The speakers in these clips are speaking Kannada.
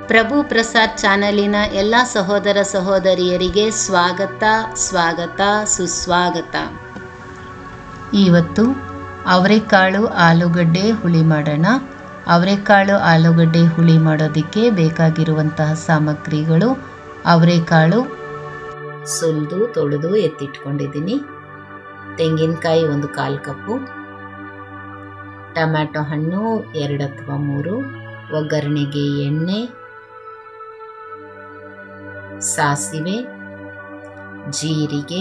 ಪ್ರಭು ಪ್ರಸಾದ್ ಚಾನಲಿನ ಎಲ್ಲ ಸಹೋದರ ಸಹೋದರಿಯರಿಗೆ ಸ್ವಾಗತ ಸ್ವಾಗತ ಸುಸ್ವಾಗತ ಇವತ್ತು ಅವರೆಕಾಳು ಆಲೂಗಡ್ಡೆ ಹುಳಿ ಮಾಡೋಣ ಅವರೆಕಾಳು ಆಲೂಗಡ್ಡೆ ಹುಳಿ ಮಾಡೋದಕ್ಕೆ ಬೇಕಾಗಿರುವಂತಹ ಸಾಮಗ್ರಿಗಳು ಅವರೆಕಾಳು ಸುಲಿದು ತೊಳೆದು ಎತ್ತಿಟ್ಕೊಂಡಿದ್ದೀನಿ ತೆಂಗಿನಕಾಯಿ ಒಂದು ಕಾಲು ಕಪ್ಪು ಟೊಮ್ಯಾಟೊ ಹಣ್ಣು ಎರಡು ಅಥವಾ ಮೂರು ಒಗ್ಗರಣೆಗೆ ಎಣ್ಣೆ ಸಾಸಿವೆ ಜೀರಿಗೆ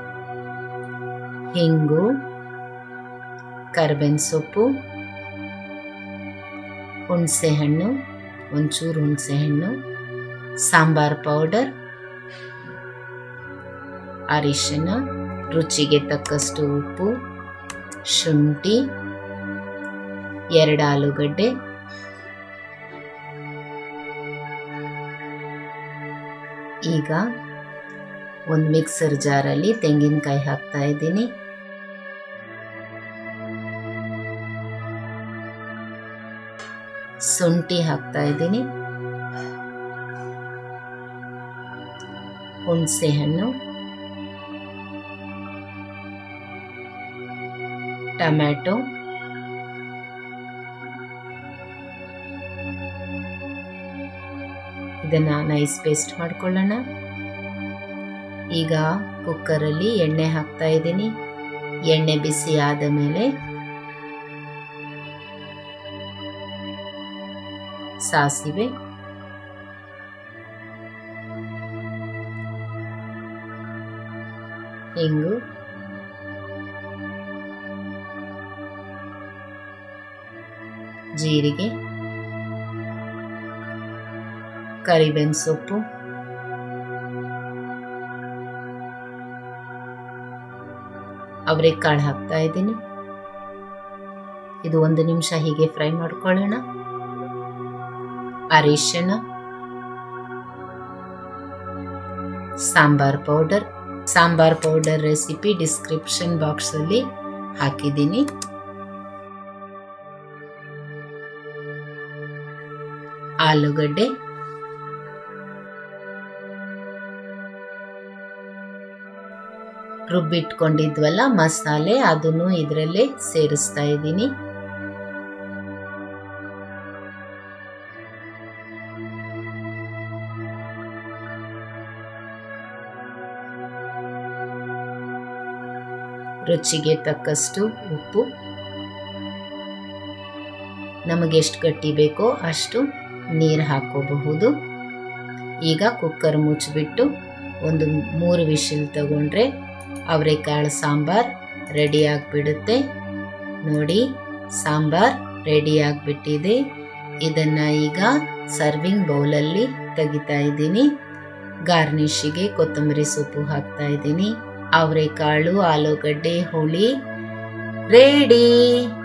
ಹಿಂಗು ಕರ್ಬೇವಿನ ಸೊಪ್ಪು ಹುಣಸೆಹಣ್ಣು ಒಂಚೂರು ಹುಣಸೆಹಣ್ಣು ಸಾಂಬಾರ್ ಪೌಡರ್ ಅರಿಶಿನ ರುಚಿಗೆ ತಕ್ಕಷ್ಟು ಉಪ್ಪು ಶುಂಠಿ ಎರಡು ಆಲೂಗಡ್ಡೆ ಈಗ ಒಂದು ಮಿಕ್ಸರ್ ಜಾರಲ್ಲಿ ತೆಂಗಿನಕಾಯಿ ಹಾಕ್ತಾ ಇದ್ದೀನಿ ಶುಂಠಿ ಹಾಕ್ತಾ ಇದ್ದೀನಿ ಹುಣಸೆ ಹಣ್ಣು ಟೊಮ್ಯಾಟೊ ಇದನ್ನ ನೈಸ್ ಪೇಸ್ಟ್ ಮಾಡ್ಕೊಳ್ಳೋಣ ಈಗ ಕುಕ್ಕರಲ್ಲಿ ಎಣ್ಣೆ ಹಾಕ್ತಾ ಇದ್ದೀನಿ ಎಣ್ಣೆ ಬಿಸಿ ಆದ ಮೇಲೆ ಸಾಸಿವೆ ಹಿಂಗು ಜೀರಿಗೆ ಕರಿಬೇವಿನ ಸೊಪ್ಪು ಅವರೆಕಾಳು ಹಾಕ್ತಾ ಇದ್ದೀನಿ ಇದು ಒಂದು ನಿಮಿಷ ಹೀಗೆ ಫ್ರೈ ಮಾಡ್ಕೊಳ್ಳೋಣ ಅರಿಶಿನ sambar powder sambar powder recipe description ಬಾಕ್ಸಲ್ಲಿ ಹಾಕಿದ್ದೀನಿ ಆಲೂಗಡ್ಡೆ ರುಬ್ಬಿಟ್ಕೊಂಡಿದ್ವಲ್ಲ ಮಸಾಲೆ ಅದನ್ನು ಇದರಲ್ಲೇ ಸೇರಿಸ್ತಾ ಇದ್ದೀನಿ ರುಚಿಗೆ ತಕ್ಕಷ್ಟು ಉಪ್ಪು ನಮಗೆ ಎಷ್ಟು ಗಟ್ಟಿ ಬೇಕೋ ಅಷ್ಟು ನೀರು ಹಾಕೋಬಹುದು ಈಗ ಕುಕ್ಕರ್ ಮುಚ್ಚಿಬಿಟ್ಟು ಒಂದು ಮೂರು ವಿಶಿಲ್ ತಗೊಂಡ್ರೆ ಅವರೆಕಾಳು ಸಾಂಬಾರ್ ರೆಡಿ ಆಗಿಬಿಡುತ್ತೆ ನೋಡಿ ಸಾಂಬಾರ್ ರೆಡಿ ಆಗಿಬಿಟ್ಟಿದೆ ಇದನ್ನು ಈಗ ಸರ್ವಿಂಗ್ ಬೌಲಲ್ಲಿ ತೆಗಿತಾ ಇದ್ದೀನಿ ಗಾರ್ನಿಷಿಗೆ ಕೊತ್ತಂಬರಿ ಸೊಪ್ಪು ಹಾಕ್ತಾ ಇದ್ದೀನಿ ಅವರೆಕಾಳು ಆಲೂಗಡ್ಡೆ ಹುಳಿ ರೆಡಿ